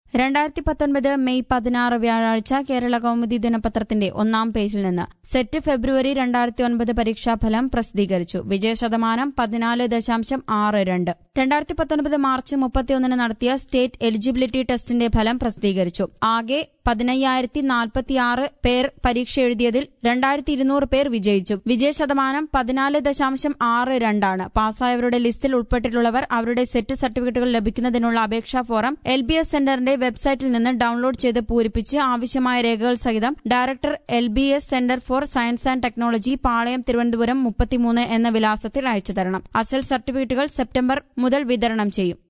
രണ്ടായിരത്തി പത്തൊൻപത് മെയ് പതിനാറ് വ്യാഴാഴ്ച കേരള കൗമുദി ദിനപത്രത്തിന്റെ ഒന്നാം പേജിൽ നിന്ന് സെറ്റ് ഫെബ്രുവരി രണ്ടായിരത്തി ഒൻപത് പരീക്ഷാഫലം പ്രസിദ്ധീകരിച്ചു വിജയശതമാനം പതിനാല് ദശാംശം ആറ് രണ്ട് രണ്ടായിരത്തി പത്തൊൻപത് മാർച്ച് മുപ്പത്തിയൊന്നിന് നടത്തിയ സ്റ്റേറ്റ് എലിജിബിലിറ്റി ടെസ്റ്റിന്റെ ഫലം പ്രസിദ്ധീകരിച്ചു ആകെ പതിനയ്യായിരത്തി നാൽപ്പത്തിയാറ് പേർ പരീക്ഷ എഴുതിയതിൽ രണ്ടായിരത്തി ഇരുന്നൂറ് പേർ വിജയിച്ചു വിജയശതമാനം പതിനാല് ദശാംശം ആറ് രണ്ടാണ് പാസ്സായവരുടെ ലിസ്റ്റിൽ ഉൾപ്പെട്ടിട്ടുള്ളവർ അവരുടെ സെറ്റ് സർട്ടിഫിക്കറ്റുകൾ ലഭിക്കുന്നതിനുള്ള അപേക്ഷാ ഫോറം എൽ ബി എസ് സെന്ററിന്റെ വെബ്സൈറ്റിൽ നിന്ന് ഡൌൺലോഡ് ചെയ്ത് പൂരിപ്പിച്ച് ആവശ്യമായ രേഖകൾ സഹിതം director L B S centre for science and technology Palayam Thiruvananthapuram മുപ്പത്തിമൂന്ന് എന്ന വിലാസത്തിൽ അയച്ചു തരണം അസൽ സർട്ടിഫിക്കറ്റുകൾ സെപ്റ്റംബർ മുതൽ വിതരണം ചെയ്യും